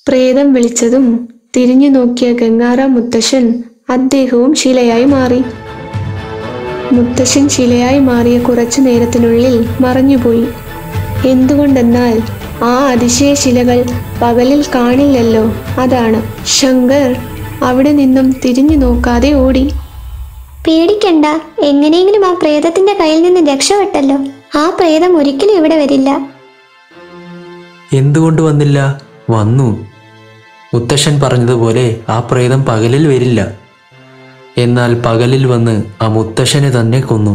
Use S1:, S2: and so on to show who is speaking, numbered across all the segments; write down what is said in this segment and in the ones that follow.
S1: പ്രേതം വിളിച്ചതും തിരിഞ്ഞു നോക്കിയ ഗംഗാറാം മുത്തശ്ശൻ അദ്ദേഹവും ശിലയായി മാറി മുത്തശ്ശൻ ശിലയായി മാറിയ കുറച്ചു നേരത്തിനുള്ളിൽ മറഞ്ഞുപോയി എന്തുകൊണ്ടെന്നാൽ ആ അതിശയ ശിലകൾ പകലിൽ കാണില്ലല്ലോ അതാണ് ശങ്കർ അവിടെ നിന്നും തിരിഞ്ഞു നോക്കാതെ ഓടി
S2: പേടിക്കണ്ട എങ്ങനെയെങ്കിലും ആ പ്രേതത്തിന്റെ കയ്യിൽ നിന്ന് രക്ഷപ്പെട്ടല്ലോ ആ പ്രേതം ഒരിക്കലും ഇവിടെ വരില്ല
S3: എന്തുകൊണ്ട് വന്നില്ല വന്നു മുത്തശ്ശൻ പറഞ്ഞതുപോലെ ആ പ്രേതം പകലിൽ വരില്ല എന്നാൽ പകലിൽ വന്ന് ആ മുത്തശ്ശനെ തന്നെ കൊന്നു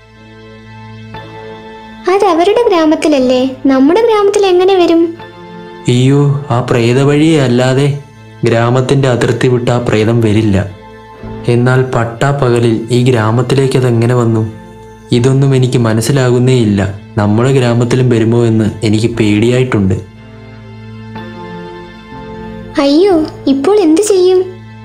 S2: അത് അവരുടെ ഗ്രാമത്തിലല്ലേ നമ്മുടെ ഗ്രാമത്തിൽ എങ്ങനെ വരും
S3: അയ്യോ ആ പ്രേത വഴിയെ അല്ലാതെ ഗ്രാമത്തിന്റെ അതിർത്തി വിട്ട് ആ പ്രേതം വരില്ല എന്നാൽ പട്ടാ പകലിൽ ഈ ഗ്രാമത്തിലേക്ക് അതെങ്ങനെ വന്നു ഇതൊന്നും എനിക്ക് മനസ്സിലാകുന്നേയില്ല നമ്മുടെ ഗ്രാമത്തിലും വരുമോ എന്ന് എനിക്ക് പേടിയായിട്ടുണ്ട്
S2: അയ്യോ ഇപ്പോൾ എന്തു ചെയ്യും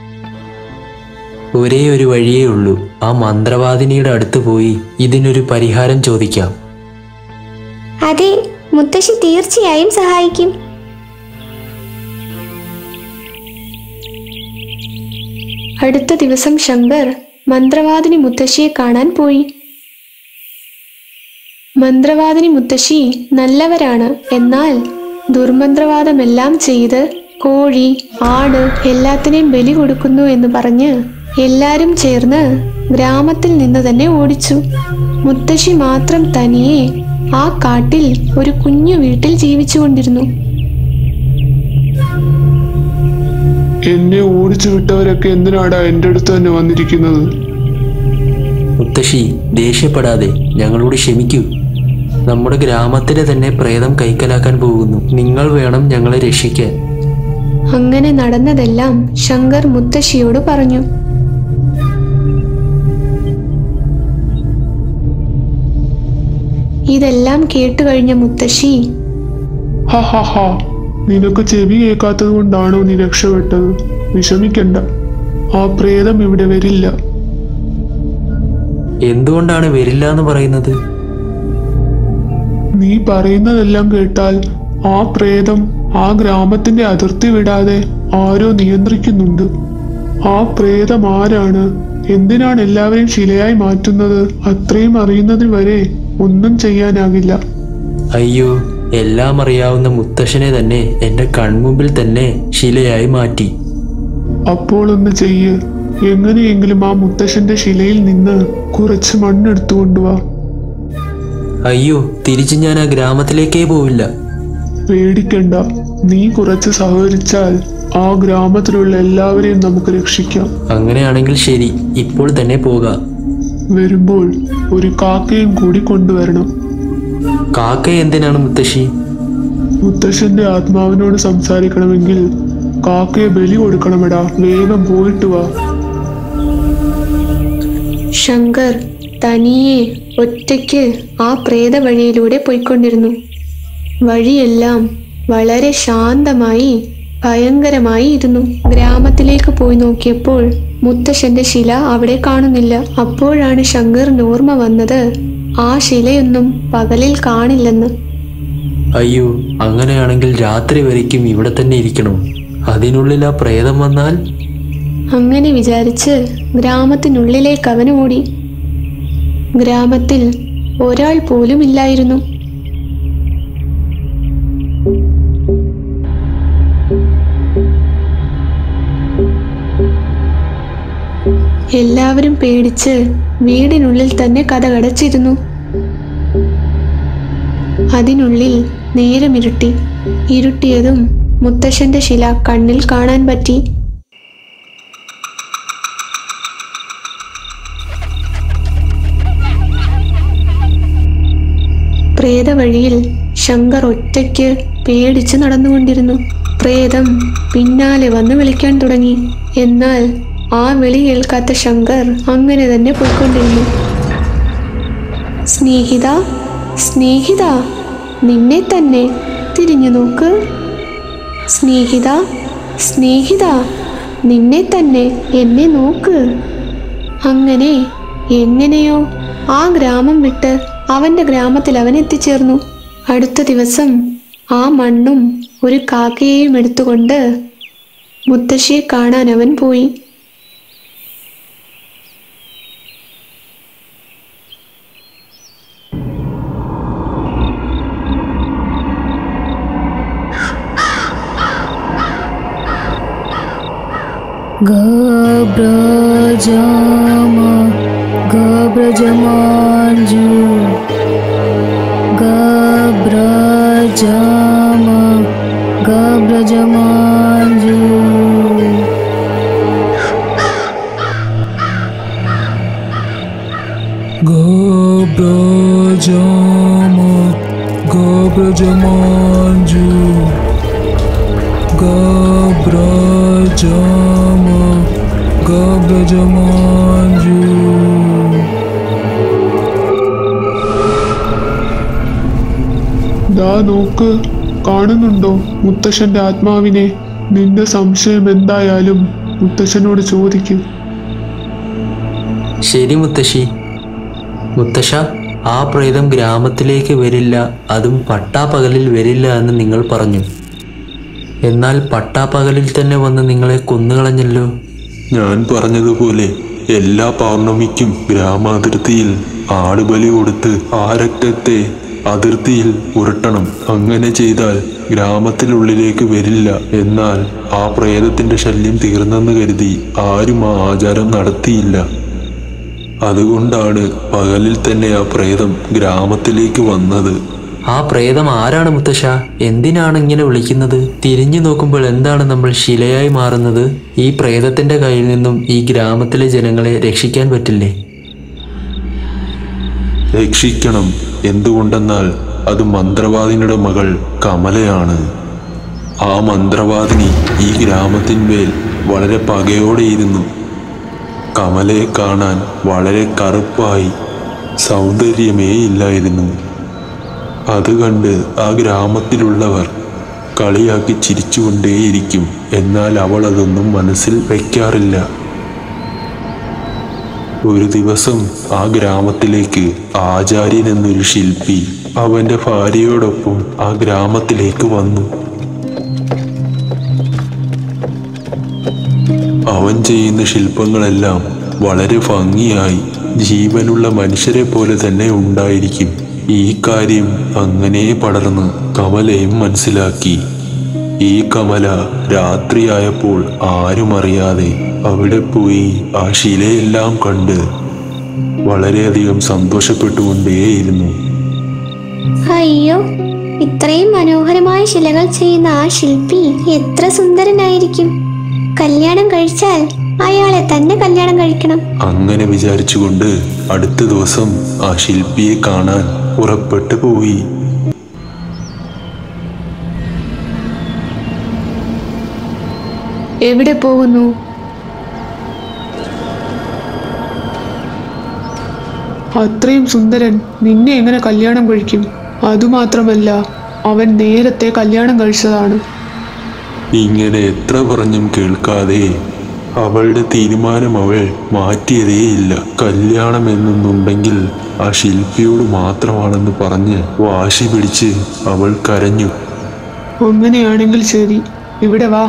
S3: ഒരേ ഒരു വഴിയേ ഉള്ളൂ ആ മന്ത്രവാദിനിയുടെ അടുത്ത് പോയി ഇതിനൊരു പരിഹാരം ചോദിക്കാം
S2: അതെ മുത്തശ്ശി തീർച്ചയായും സഹായിക്കും
S1: അടുത്ത ദിവസം ശങ്കർ മന്ത്രവാദിനി മുത്തശ്ശിയെ കാണാൻ പോയി മന്ത്രവാദിനി മുത്തശ്ശി നല്ലവരാണ് എന്നാൽ ദുർമന്ത്രവാദമെല്ലാം ചെയ്ത് കോഴി ആട് എല്ലാത്തിനെയും ബലി കൊടുക്കുന്നു എന്ന് പറഞ്ഞ് എല്ലാരും ചേർന്ന് ഗ്രാമത്തിൽ നിന്ന് തന്നെ ഓടിച്ചു മുത്തശ്ശി മാത്രം തനിയെ ആ കാട്ടിൽ ഒരു കുഞ്ഞു വീട്ടിൽ ജീവിച്ചുകൊണ്ടിരുന്നു
S4: എന്നെ ഓടിച്ചു വിട്ടവരൊക്കെ എന്തിനാടാ എൻ്റെ അടുത്ത് തന്നെ വന്നിരിക്കുന്നത്
S3: മുത്തശ്ശി ദേഷ്യപ്പെടാതെ ഞങ്ങളോട് ക്ഷമിക്കൂ നമ്മുടെ ഗ്രാമത്തിലെ തന്നെ പ്രേതം കൈക്കലാക്കാൻ പോകുന്നു നിങ്ങൾ വേണം ഞങ്ങളെ രക്ഷിക്കാൻ
S1: അങ്ങനെ നടന്നതെല്ലാം ശങ്കർ മുത്തശ്ശിയോട് പറഞ്ഞു ഇതെല്ലാം കേട്ടുകഴിഞ്ഞ മുത്തശ്ശി
S4: ഹ ഹ ഹ നിനക്ക് ചെവി കേൾക്കാത്തത് കൊണ്ടാണോ നീ രക്ഷപ്പെട്ടത് വിഷമിക്കണ്ട ആ പ്രേതം ഇവിടെ വരില്ല
S3: എന്തുകൊണ്ടാണ് വരില്ല എന്ന് പറയുന്നത്
S4: നീ പറയുന്നതെല്ലാം കേട്ടാൽ ആ പ്രേതം ആ ഗ്രാമത്തിന്റെ അതിർത്തി വിടാതെ ആരോ നിയന്ത്രിക്കുന്നുണ്ട് ആ പ്രേതം ആരാണ് എന്തിനാണ് എല്ലാവരെയും ശിലയായി മാറ്റുന്നത് അത്രയും അറിയുന്നതിൽ വരെ ഒന്നും ചെയ്യാനാകില്ല
S3: അയ്യോ എല്ലാം അറിയാവുന്ന മുത്തശ്ശനെ തന്നെ എൻ്റെ കൺമുമ്പിൽ തന്നെ ശിലയായി മാറ്റി
S4: അപ്പോൾ ഒന്ന് ചെയ്യ് എങ്ങനെയെങ്കിലും ആ മുത്തശ്ശന്റെ ശിലയിൽ നിന്ന് കുറച്ച് മണ്ണെടുത്തു കൊണ്ടുവാ
S3: അയ്യോ തിരിച്ച് ഞാൻ ആ ഗ്രാമത്തിലേക്കേ പോവില്ല
S4: പേടിക്കണ്ട നീ കുറച്ച് സഹകരിച്ചാൽ ആ ഗ്രാമത്തിലുള്ള എല്ലാവരെയും നമുക്ക് രക്ഷിക്കാം
S3: അങ്ങനെയാണെങ്കിൽ ശരി ഇപ്പോൾ തന്നെ പോകാം
S4: വരുമ്പോൾ ഒരു കാക്കയും കൂടി കൊണ്ടുവരണം
S3: കാക്ക എന്തിനാണ് മുത്തശ്ശി
S4: മുത്തശ്ശന്റെ ആത്മാവിനോട് സംസാരിക്കണമെങ്കിൽ കാക്കയെ ബലി കൊടുക്കണമെടാ വേഗം പോയിട്ട് വാ
S1: ശങ്കർ തനിയെ ഒറ്റയ്ക്ക് ആ പ്രേത വഴിയിലൂടെ പോയിക്കൊണ്ടിരുന്നു വഴിയെല്ലാം വളരെ ശാന്തമായി ഭയങ്കരമായി ഇരുന്നു ഗ്രാമത്തിലേക്ക് പോയി നോക്കിയപ്പോൾ മുത്തശ്ശന്റെ ശില അവിടെ കാണുന്നില്ല അപ്പോഴാണ് ശങ്കറിന് ഓർമ്മ വന്നത് ആ ശിലയൊന്നും പകലിൽ കാണില്ലെന്ന്
S3: അയ്യോ അങ്ങനെയാണെങ്കിൽ രാത്രി വരയ്ക്കും ഇവിടെ തന്നെ ഇരിക്കണം അതിനുള്ളിൽ ആ പ്രേതം വന്നാൽ
S1: അങ്ങനെ വിചാരിച്ച് ഗ്രാമത്തിനുള്ളിലേക്ക് അവൻ ഓടി ഗ്രാമത്തിൽ ഒരാൾ പോലും ഇല്ലായിരുന്നു എല്ലാവരും പേടിച്ച് വീടിനുള്ളിൽ തന്നെ കഥകടച്ചിരുന്നു അതിനുള്ളിൽ നേരം ഇരുട്ടി ഇരുട്ടിയതും മുത്തശ്ശന്റെ ശില കണ്ണിൽ കാണാൻ പറ്റി പ്രേതവഴിയിൽ ശങ്കർ ഒറ്റയ്ക്ക് പേടിച്ച് നടന്നുകൊണ്ടിരുന്നു പ്രേതം പിന്നാലെ വന്ന് വിളിക്കാൻ തുടങ്ങി എന്നാൽ ആ വിളി കേൾക്കാത്ത ശങ്കർ അങ്ങനെ തന്നെ പോയിക്കൊണ്ടിരുന്നു സ്നേഹിത സ്നേഹിത നിന്നെ തന്നെ തിരിഞ്ഞു നോക്ക് സ്നേഹിത സ്നേഹിത നിന്നെ തന്നെ എന്നെ നോക്ക് അങ്ങനെ എങ്ങനെയോ ആ ഗ്രാമം വിട്ട് അവന്റെ ഗ്രാമത്തിൽ അവൻ എത്തിച്ചേർന്നു അടുത്ത ദിവസം ആ മണ്ണും ഒരു കാക്കയെയും എടുത്തുകൊണ്ട് മുത്തശ്ശിയെ കാണാൻ അവൻ പോയി
S5: ഗബ്രജമ ഗബ്രജമാഞ്ചു ഗബ്രജമ ഗബ്രജമാഞ്ചു
S6: Gabrajama, Gabrajamanju, Gabrajama, Gabrajamanju.
S4: ദാ നോക്ക് കാണുന്നുണ്ടോ മുത്തശ്ശന്റെ ആത്മാവിനെ നിന്റെ സംശയം എന്തായാലും മുത്തശ്ശനോട് ചോദിക്കും
S3: ശരി മുത്തശ്ശി മുത്തശ്ശ ആ പ്രേതം ഗ്രാമത്തിലേക്ക് വരില്ല അതും പട്ടാപ്പകലിൽ വരില്ല എന്ന് നിങ്ങൾ പറഞ്ഞു എന്നാൽ പട്ടാപ്പകലിൽ തന്നെ വന്ന് നിങ്ങളെ കൊന്നുകളഞ്ഞല്ലോ
S7: ഞാൻ പറഞ്ഞതുപോലെ എല്ലാ പൗർണമിക്കും ഗ്രാമാതിർത്തിയിൽ ആടുബലി കൊടുത്ത് ആ രക്തത്തെ അതിർത്തിയിൽ ഉരുട്ടണം അങ്ങനെ ചെയ്താൽ ഗ്രാമത്തിനുള്ളിലേക്ക് വരില്ല എന്നാൽ ആ പ്രേതത്തിന്റെ ശല്യം തീർന്നെന്ന് കരുതി ആരും ആ ആചാരം നടത്തിയില്ല അതുകൊണ്ടാണ് പകലിൽ തന്നെ ആ പ്രേതം ഗ്രാമത്തിലേക്ക് വന്നത്
S3: ആ പ്രേതം ആരാണ് മുത്തശ്ശ എന്തിനാണ് ഇങ്ങനെ വിളിക്കുന്നത് തിരിഞ്ഞു നോക്കുമ്പോൾ എന്താണ് നമ്മൾ ശിലയായി മാറുന്നത് ഈ പ്രേതത്തിന്റെ കയ്യിൽ നിന്നും ഈ ഗ്രാമത്തിലെ ജനങ്ങളെ രക്ഷിക്കാൻ പറ്റില്ലേ
S7: രക്ഷിക്കണം എന്തുകൊണ്ടെന്നാൽ അത് മന്ത്രവാദിനിയുടെ മകൾ കമലയാണ് ആ മന്ത്രവാദിനി ഈ ഗ്രാമത്തിന്മേൽ വളരെ പകയോടെയിരുന്നു കമലയെ കാണാൻ വളരെ കറുപ്പായി സൗന്ദര്യമേ ഇല്ലായിരുന്നു അത് കണ്ട് ആ ഗ്രാമത്തിലുള്ളവർ കളിയാക്കി ചിരിച്ചുകൊണ്ടേയിരിക്കും എന്നാൽ അവൾ അതൊന്നും മനസ്സിൽ വയ്ക്കാറില്ല ഒരു ദിവസം ആ ഗ്രാമത്തിലേക്ക് ആചാര്യൻ എന്നൊരു ശില്പി അവന്റെ ഭാര്യയോടൊപ്പം ആ ഗ്രാമത്തിലേക്ക് വന്നു അവൻ ചെയ്യുന്ന ശില്പങ്ങളെല്ലാം വളരെ ഭംഗിയായി ജീവനുള്ള മനുഷ്യരെ പോലെ തന്നെ ഉണ്ടായിരിക്കും ഈ കാര്യം അങ്ങനെ പടർന്ന് കമലയും മനസ്സിലാക്കി ഈ കമല രാത്രിയായപ്പോൾ ആരും അറിയാതെ അവിടെ പോയി ആ ശിലയെല്ലാം കണ്ട് വളരെയധികം സന്തോഷപ്പെട്ടുകൊണ്ടേയിരുന്നു
S2: അയ്യോ ഇത്രയും മനോഹരമായ ശിലകൾ ചെയ്യുന്ന ആ ശില്പി എത്ര സുന്ദരനായിരിക്കും കല്യാണം കഴിച്ചാൽ അയാളെ തന്നെ കല്യാണം കഴിക്കണം
S7: അങ്ങനെ വിചാരിച്ചുകൊണ്ട് അടുത്ത ദിവസം ആ ശില്പിയെ കാണാൻ പുറപ്പെട്ടു പോയി
S1: എവിടെ പോകുന്നു
S4: അത്രയും സുന്ദരൻ നിന്നെ എങ്ങനെ കല്യാണം കഴിക്കും അതുമാത്രമല്ല അവൻ നേരത്തെ കല്യാണം കഴിച്ചതാണ്
S7: ഇങ്ങനെ എത്ര പറഞ്ഞും കേൾക്കാതെ അവളുടെ തീരുമാനം അവൾ മാറ്റിയതേയില്ല കല്യാണം എന്നൊന്നുണ്ടെങ്കിൽ ആ ശില്പിയോട് മാത്രമാണെന്ന് പറഞ്ഞ് വാശി പിടിച്ച് അവൾ കരഞ്ഞു
S4: അങ്ങനെയാണെങ്കിൽ ശരി ഇവിടെ വാ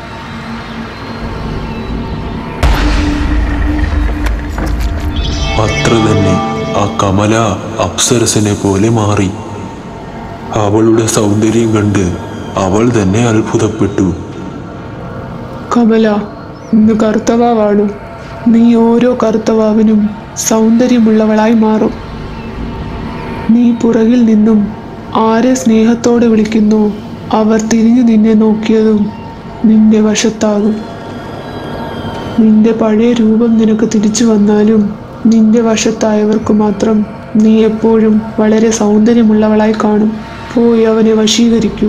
S7: അത്ര തന്നെ ആ കമല അപ്സരസിനെ പോലെ മാറി അവളുടെ സൗന്ദര്യം കണ്ട് അവൾ തന്നെ അത്ഭുതപ്പെട്ടു
S4: കമല ഇന്ന് കറുത്തവാവാണ് നീ ഓരോ കറുത്തവാവിനും സൗന്ദര്യമുള്ളവളായി മാറും നീ പുറകിൽ നിന്നും ആരെ സ്നേഹത്തോടെ വിളിക്കുന്നു അവർ തിരിഞ്ഞു നിന്നെ നോക്കിയതും നിന്റെ വശത്താകും നിന്റെ പഴയ രൂപം നിനക്ക് തിരിച്ചു വന്നാലും നിന്റെ വശത്തായവർക്ക് മാത്രം നീ എപ്പോഴും വളരെ സൗന്ദര്യമുള്ളവളായി കാണും പോയി അവനെ വശീകരിക്കൂ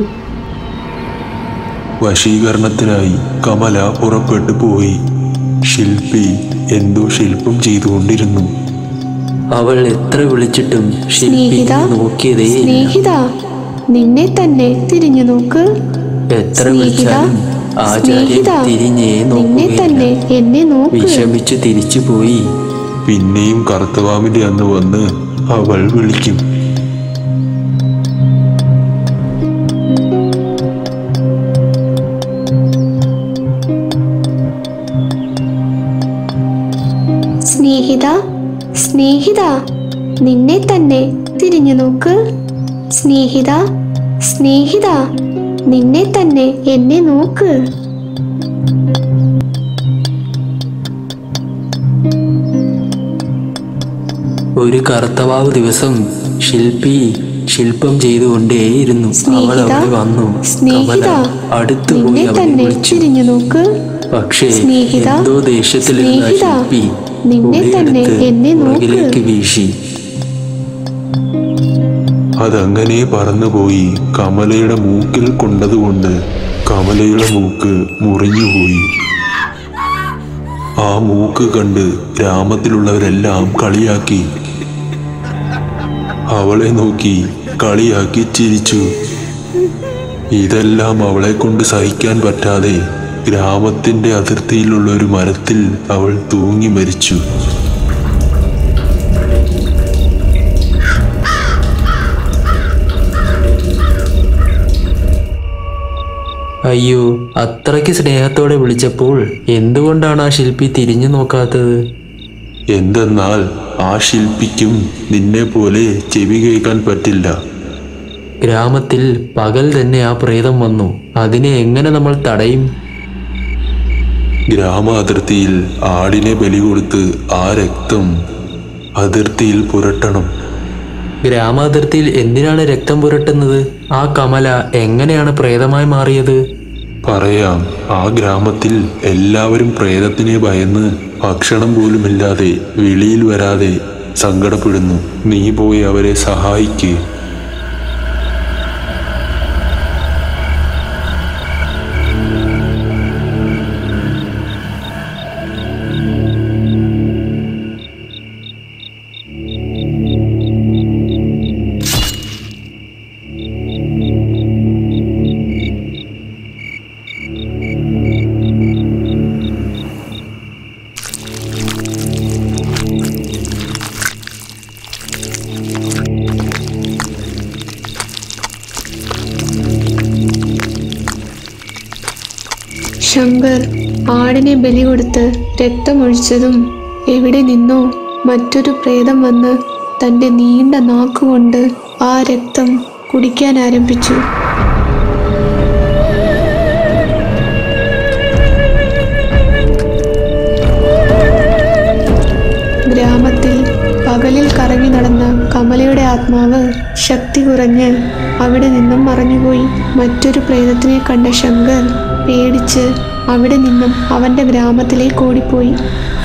S7: വശീകരണത്തിനായി കമല പുറപ്പെട്ടു പോയി ശില്പി എന്തോ ശില്പം ചെയ്തുകൊണ്ടിരുന്നു
S3: അവൾ എത്ര വിളിച്ചിട്ടും ശില്പി
S1: സ്നേഹിത
S3: നോക്കിയതേ
S1: സ്നേഹിത നിന്നെ തന്നെ തിരിഞ്ഞു നോക്ക്
S3: എത്ര
S1: സ്നേഹിത
S3: വിളിച്ചാലും ആചാര്യൻ
S1: സ്നേഹിത
S3: തിരിഞ്ഞേ
S1: നിന്നെ തന്നെ
S3: നോക്കുകയില്ല
S1: എന്നെ നോക്ക്
S3: വിഷമിച്ചു തിരിച്ചു പോയി
S7: പിന്നെയും കറുത്തവാമിന്റെ അന്ന് വന്ന് അവൾ വിളിക്കും
S2: സ്നേഹിത സ്നേഹിത നിന്നെ തന്നെ തിരിഞ്ഞു നോക്ക് സ്നേഹിത സ്നേഹിത നിന്നെ തന്നെ എന്നെ നോക്ക്
S3: ഒരു കറുത്തവാവ് ദിവസം ശില്പി ശില്പം ചെയ്തുകൊണ്ടേയിരുന്നു അവൾ
S1: സ്നേഹിത
S3: അവിടെ വന്നു കമല
S1: സ്നേഹിത
S3: അടുത്തു പോയി
S1: നിന്നെ
S3: അവനെ
S1: തന്നെ
S3: വിളിച്ചു
S1: തിരിഞ്ഞു നോക്ക്
S3: പക്ഷേ
S1: സ്നേഹിത,
S3: എന്തോ ദേഷ്യത്തിലിരുന്ന
S1: സ്നേഹിത,
S3: ശില്പി
S1: നിന്നെ തന്നെ
S3: ഉടയെടുത്ത്
S1: എന്നെ നോക്ക്.
S3: പുറകിലേക്ക് വീശി
S7: അതങ്ങനെ പറന്നുപോയി കമലയുടെ മൂക്കിൽ കൊണ്ടതുകൊണ്ട് കമലയുടെ മൂക്ക് മുറിഞ്ഞുപോയി ആ മൂക്ക് കണ്ട് ഗ്രാമത്തിലുള്ളവരെല്ലാം കളിയാക്കി അവളെ നോക്കി കളിയാക്കി ചിരിച്ചു ഇതെല്ലാം അവളെ കൊണ്ട് സഹിക്കാൻ പറ്റാതെ ഗ്രാമത്തിന്റെ അതിർത്തിയിലുള്ള ഒരു മരത്തിൽ അവൾ തൂങ്ങി മരിച്ചു
S3: അയ്യോ അത്രയ്ക്ക് സ്നേഹത്തോടെ വിളിച്ചപ്പോൾ എന്തുകൊണ്ടാണ് ആ ശില്പി തിരിഞ്ഞു നോക്കാത്തത്
S7: എന്തെന്നാൽ ആ ശില്പിക്കും നിന്നെ പോലെ ചെവി കേൾക്കാൻ പറ്റില്ല
S3: ഗ്രാമത്തിൽ പകൽ തന്നെ ആ പ്രേതം വന്നു അതിനെ എങ്ങനെ നമ്മൾ തടയും
S7: ഗ്രാമ അതിർത്തിയിൽ ആടിനെ ബലി കൊടുത്ത് ആ രക്തം അതിർത്തിയിൽ പുരട്ടണം
S3: ഗ്രാമാതിർത്തിയിൽ എന്തിനാണ് രക്തം പുരട്ടുന്നത് ആ കമല എങ്ങനെയാണ് പ്രേതമായി മാറിയത്
S7: പറയാം ആ ഗ്രാമത്തിൽ എല്ലാവരും പ്രേതത്തിനെ ഭയന്ന് ഭക്ഷണം പോലുമില്ലാതെ വെളിയിൽ വരാതെ സങ്കടപ്പെടുന്നു നീ പോയി അവരെ സഹായിക്ക്
S1: ശങ്കർ ആടിനെ ബലി കൊടുത്ത് രക്തമൊഴിച്ചതും എവിടെ നിന്നോ മറ്റൊരു പ്രേതം വന്ന് തൻ്റെ നീണ്ട നാക്കുകൊണ്ട് ആ രക്തം കുടിക്കാൻ ആരംഭിച്ചു ഗ്രാമത്തിൽ പകലിൽ കറങ്ങി നടന്ന കമലയുടെ ആത്മാവ് ശക്തി കുറഞ്ഞ് അവിടെ നിന്നും മറഞ്ഞുപോയി മറ്റൊരു പ്രേതത്തിനെ കണ്ട ശങ്കർ പേടിച്ച് അവിടെ നിന്നും അവന്റെ ഗ്രാമത്തിലേക്ക് ഓടിപ്പോയി